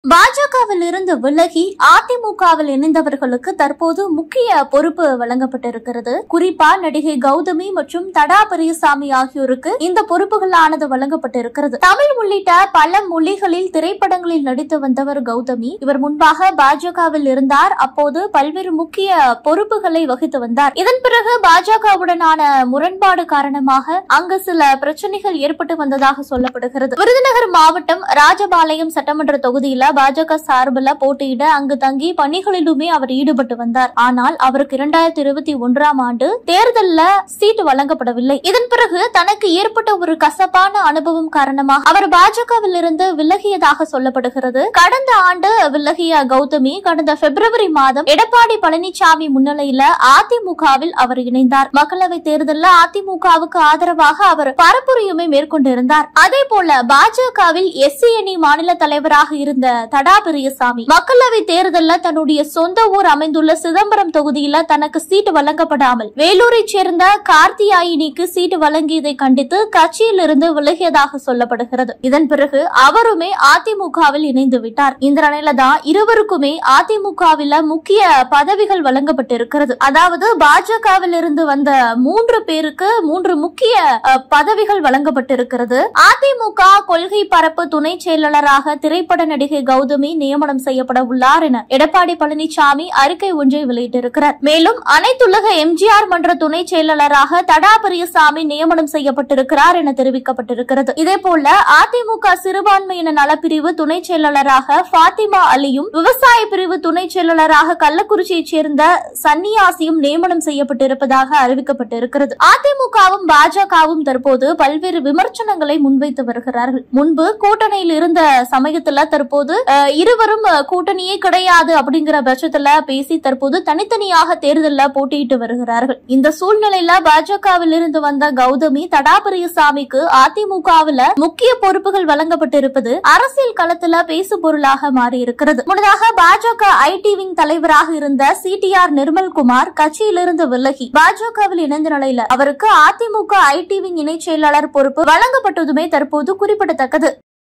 பாஜகவில் இருந்து விலகி அதிமுகவில் இணைந்தவர்களுக்கு தற்போது முக்கிய பொறுப்பு வழங்கப்பட்டிருக்கிறது குறிப்பா நடிகை கௌதமி மற்றும் தடா பெரியசாமி ஆகியோருக்கு இந்த பொறுப்புகளானது வழங்கப்பட்டிருக்கிறது தமிழ் உள்ளிட்ட பல மொழிகளில் திரைப்படங்களில் நடித்து வந்தவர் கௌதமி இவர் முன்பாக பாஜகவில் இருந்தார் அப்போது பல்வேறு முக்கிய பொறுப்புகளை வகித்து வந்தார் இதன் பிறகு பாஜகவுடனான முரண்பாடு காரணமாக அங்கு சில பிரச்சனைகள் ஏற்பட்டு வந்ததாக சொல்லப்படுகிறது விருதுநகர் மாவட்டம் ராஜபாளையம் சட்டமன்ற தொகுதியில பாஜக சார்பில் போட்டியிட அங்கு தங்கி பணிகளிலுமே அவர் ஈடுபட்டு வந்தார் ஆனால் அவருக்கு இரண்டாயிரத்தி இருபத்தி ஒன்றாம் ஆண்டு தேர்தல்ல சீட்டு வழங்கப்படவில்லை இதன் பிறகு தனக்கு ஏற்பட்ட ஒரு கசப்பான அனுபவம் காரணமாக அவர் பாஜகவில் இருந்து விலகியதாக சொல்லப்படுகிறது கடந்த ஆண்டு விலகிய கௌதமி கடந்த பிப்ரவரி மாதம் எடப்பாடி பழனிசாமி முன்னிலையில அதிமுகவில் அவர் இணைந்தார் மக்களவை தேர்தலில் அதிமுகவுக்கு ஆதரவாக அவர் பரப்புரையுமே மேற்கொண்டிருந்தார் அதே போல பாஜகவில் எஸ்சி அணி மாநில தலைவராக இருந்த தடா பெரியசாமி மக்களவை தேர்தலில் தன்னுடைய சொந்த ஊர் அமைந்துள்ள சிதம்பரம் தொகுதியில தனக்கு சீட்டு வழங்கப்படாமல் வேலூரை சேர்ந்த கார்த்தியாயினிக்கு சீட்டு வழங்கியதை கண்டித்து கட்சியிலிருந்து விலகியதாக சொல்லப்படுகிறது இதன் பிறகு அவருமே அதிமுகவில் இணைந்து விட்டார் இந்த நிலையில தான் இருவருக்குமே அதிமுகவில் முக்கிய பதவிகள் வழங்கப்பட்டிருக்கிறது அதாவது பாஜகவில் இருந்து வந்த மூன்று பேருக்கு மூன்று முக்கிய அஹ், பதவிகள் வழங்கப்பட்டிருக்கிறது அதிமுக கொள்கை பரப்பு துணை செயலாளராக திரைப்பட நடிகை கௌதமி நியமனம் செய்யப்பட உள்ளார் என எடப்பாடி பழனிசாமி அறிக்கை ஒன்றை வெளியிட்டிருக்கிறார் மேலும் அனைத்துலக எம்ஜிஆர் மன்ற துணை செயலாளராக தடா பெரியசாமி நியமனம் செய்யப்பட்டிருக்கிறார் என தெரிவிக்கப்பட்டிருக்கிறது இதேபோல அதிமுக சிறுபான்மையின நலப்பிரிவு துணை செயலாளராக ஃபாத்திமா அலியும் விவசாய பிரிவு துணை செயலாளராக கள்ளக்குறிச்சியைச் சேர்ந்த சன்னியாசியும் நியமனம் செய்யப்பட்டிருப்பதாக அறிவிக்கப்பட்டிருக்கிறது அதிமுகவும் பாஜகவும் தற்போது பல்வேறு விமர்சனங்களை முன்வைத்து வருகிறார்கள் முன்பு கூட்டணியில் இருந்த சமயத்துல தற்போது அஹ், இருவரும் அஹ், கூட்டணியே கிடையாது அப்படிங்கிற பட்சத்துல பேசி தற்போது தனித்தனியாக தேர்தலில் போட்டியிட்டு வருகிறார்கள் இந்த சூழ்நிலையில பாஜகவில் இருந்து வந்த கௌதமி தடா பெரியசாமிக்கு அதிமுகவில் முக்கிய பொறுப்புகள் வழங்கப்பட்டிருப்பது அரசியல் களத்துல பேசு பொருளாக மாறி இருக்கிறது முன்னதாக பாஜக ஐடி விங் தலைவராக இருந்த சிடிஆர் நிர்மல்குமார் கட்சியிலிருந்து விலகி பாஜகவில் இணைந்த நிலையில அவருக்கு அதிமுக ஐடி விங் இணைச் செயலாளர் பொறுப்பு வழங்கப்பட்டதுமே தற்போது குறிப்பிடத்தக்கது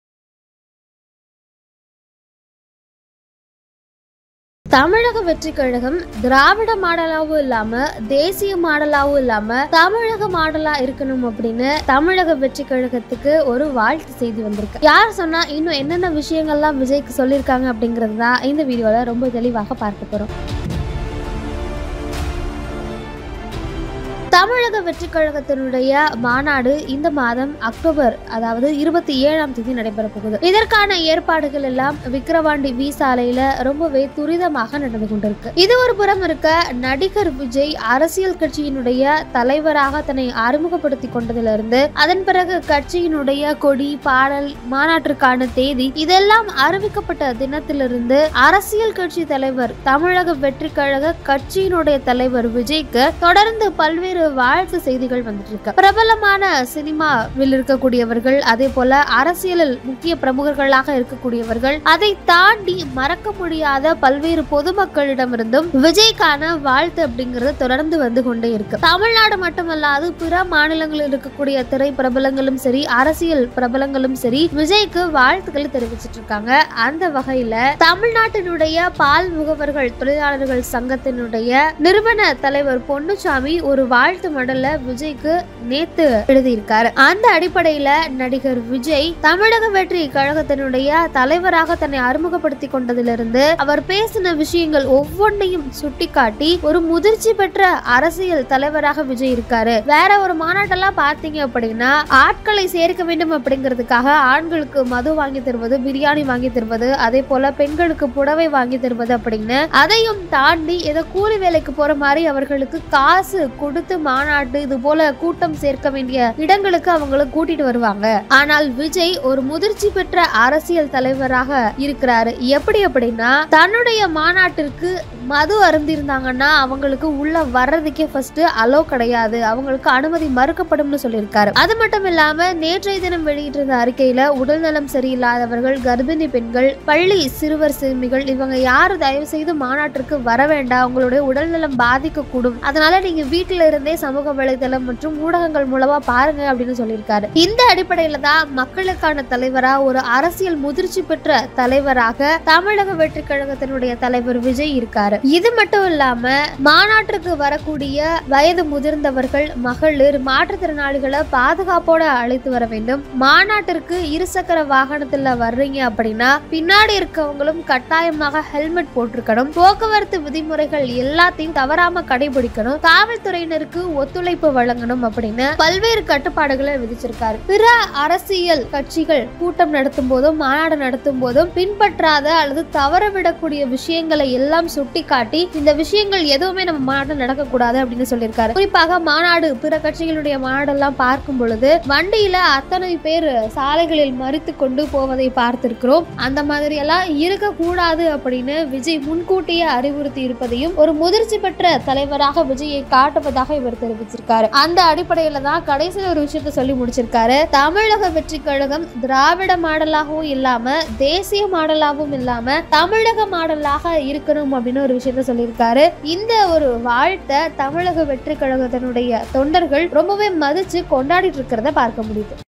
தமிழக வெற்றி கழகம் திராவிட மாடலாவும் இல்லாம தேசிய மாடலாவும் இல்லாம தமிழக மாடலா இருக்கணும் அப்படின்னு தமிழக வெற்றி கழகத்துக்கு ஒரு வாழ்த்து செய்தி வந்திருக்கு யார் சொன்னா இன்னும் என்னென்ன விஷயங்கள்லாம் விஜய்க்கு சொல்லியிருக்காங்க அப்படிங்கிறது தான் இந்த வீடியோல ரொம்ப தெளிவாக பார்க்க போறோம் தமிழக வெற்றி கழகத்தினுடைய மாநாடு இந்த மாதம் அக்டோபர் அதாவது இருபத்தி ஏழாம் தேதி நடைபெற போகுது இதற்கான ஏற்பாடுகள் எல்லாம் விக்கிரவாண்டி வி சாலையில ரொம்பவே துரிதமாக நடந்து கொண்டிருக்கு இது ஒரு புறம் இருக்க நடிகர் விஜய் அரசியல் கட்சியினுடைய தலைவராக தன்னை அறிமுகப்படுத்தி கொண்டதிலிருந்து அதன் பிறகு கட்சியினுடைய கொடி பாடல் மாநாட்டிற்கான தேதி இதெல்லாம் அறிவிக்கப்பட்ட தினத்திலிருந்து அரசியல் கட்சி தலைவர் தமிழக வெற்றி கழக கட்சியினுடைய தலைவர் விஜய்க்கு தொடர்ந்து பல்வேறு வாழ்த்து செய்திகள் வந்துட்டு இருக்கு பிரபலமான சினிமாவில் இருக்கக்கூடியவர்கள் அதே போல அரசியலில் முக்கிய பிரமுகர்களாக இருக்கக்கூடியவர்கள் அதை தாண்டி மறக்க முடியாத பல்வேறு பொதுமக்களிடமிருந்தும் விஜய்க்கான வாழ்த்து அப்படிங்கிறது தொடர்ந்து வந்து கொண்டே இருக்கு தமிழ்நாடு மட்டுமல்லாது பிற மாநிலங்களில் இருக்கக்கூடிய திரை பிரபலங்களும் சரி அரசியல் பிரபலங்களும் சரி விஜய்க்கு வாழ்த்துக்களை தெரிவிச்சிட்டு இருக்காங்க அந்த வகையில தமிழ்நாட்டினுடைய பால் முகவர்கள் தொழிலாளர்கள் சங்கத்தினுடைய நிறுவன தலைவர் பொன்னுசாமி ஒரு வாழ்த்து மடல்ல விஜய்க்கு நேத்து எழுதியிருக்காரு அந்த அடிப்படையில நடிகர் விஜய் தமிழக வெற்றி கழகத்தினுடைய தலைவராக தன்னை அறிமுகப்படுத்தி கொண்டதிலிருந்து அவர் பேசின விஷயங்கள் ஒவ்வொன்றையும் சுட்டிக்காட்டி ஒரு முதிர்ச்சி பெற்ற அரசியல் தலைவராக விஜய் இருக்காரு வேற ஒரு மாநாட்டெல்லாம் பார்த்தீங்க அப்படின்னா ஆட்களை சேர்க்க வேண்டும் அப்படிங்கிறதுக்காக ஆண்களுக்கு மது வாங்கி தருவது பிரியாணி வாங்கி தருவது அதே போல பெண்களுக்கு புடவை வாங்கி தருவது அப்படின்னு அதையும் தாண்டி ஏதோ கூலி வேலைக்கு போற மாதிரி அவர்களுக்கு காசு கொடுத்து மாநாட்டு இது போல கூட்டம் சேர்க்க வேண்டிய இடங்களுக்கு அவங்கள கூட்டிட்டு வருவாங்க ஆனால் விஜய் ஒரு முதிர்ச்சி பெற்ற அரசியல் தலைவராக இருக்கிறாரு எப்படி அப்படின்னா தன்னுடைய மாநாட்டிற்கு மது அருந்திருந்தாங்கன்னா அவங்களுக்கு உள்ள வர்றதுக்கே ஃபர்ஸ்ட் அலோ கிடையாது அவங்களுக்கு அனுமதி மறுக்கப்படும்னு சொல்லியிருக்காரு அது மட்டும் இல்லாம நேற்றைய தினம் வெளியிட்டிருந்த அறிக்கையில உடல்நலம் சரியில்லாதவர்கள் கர்ப்பிணி பெண்கள் பள்ளி சிறுவர் சிறுமிகள் இவங்க யாரும் தயவு செய்து மாநாட்டிற்கு வர வேண்டாம் உங்களுடைய உடல்நலம் பாதிக்க கூடும் அதனால நீங்க வீட்டில இருந்தே உடனே சமூக வலைதளம் மற்றும் ஊடகங்கள் மூலமா பாருங்க அப்படின்னு சொல்லியிருக்காரு இந்த அடிப்படையில தான் மக்களுக்கான தலைவரா ஒரு அரசியல் முதிர்ச்சி பெற்ற தலைவராக தமிழக வெற்றி கழகத்தினுடைய தலைவர் விஜய் இருக்காரு இது மட்டும் இல்லாம மாநாட்டிற்கு வரக்கூடிய வயது முதிர்ந்தவர்கள் மகளிர் மாற்றுத்திறனாளிகளை பாதுகாப்போட அழைத்து வர வேண்டும் மாநாட்டிற்கு இருசக்கர வாகனத்துல வர்றீங்க அப்படின்னா பின்னாடி இருக்கவங்களும் கட்டாயமாக ஹெல்மெட் போட்டிருக்கணும் போக்குவரத்து விதிமுறைகள் எல்லாத்தையும் தவறாம கடைபிடிக்கணும் காவல்துறையினருக்கு ஒத்துழைப்பு வழங்கணும் அப்படின்னு பல்வேறு கட்டுப்பாடுகளை விதிச்சிருக்காரு பிற அரசியல் கட்சிகள் கூட்டம் நடத்தும் போதும் மாநாடு நடத்தும் போதும் பின்பற்றாத அல்லது தவறவிடக்கூடிய விஷயங்களை எல்லாம் சுட்டிக்காட்டி இந்த விஷயங்கள் எதுவுமே நம்ம மாநாட்டில் நடக்கக்கூடாது அப்படின்னு சொல்லியிருக்காரு குறிப்பாக மாநாடு பிற கட்சிகளுடைய மாநாடெல்லாம் பார்க்கும் பொழுது வண்டியில அத்தனை பேர் சாலைகளில் மறித்து கொண்டு போவதை பார்த்திருக்கிறோம் அந்த மாதிரி எல்லாம் இருக்கக்கூடாது அப்படின்னு விஜய் முன்கூட்டியே அறிவுறுத்தி இருப்பதையும் ஒரு முதிர்ச்சி பெற்ற தலைவராக விஜயை காட்டுவதாக இவர் தெரிவிச்சிருக்காரு அந்த அடிப்படையில தான் கடைசியில் ஒரு விஷயத்த சொல்லி முடிச்சிருக்காரு தமிழக வெற்றி கழகம் திராவிட மாடலாகவும் இல்லாம தேசிய மாடலாகவும் இல்லாம தமிழக மாடலாக இருக்கணும் அப்படின்னு ஒரு விஷயத்த சொல்லியிருக்காரு இந்த ஒரு வாழ்த்தை தமிழக வெற்றி கழகத்தினுடைய தொண்டர்கள் ரொம்பவே மதிச்சு கொண்டாடிட்டு இருக்கிறத பார்க்க முடியுது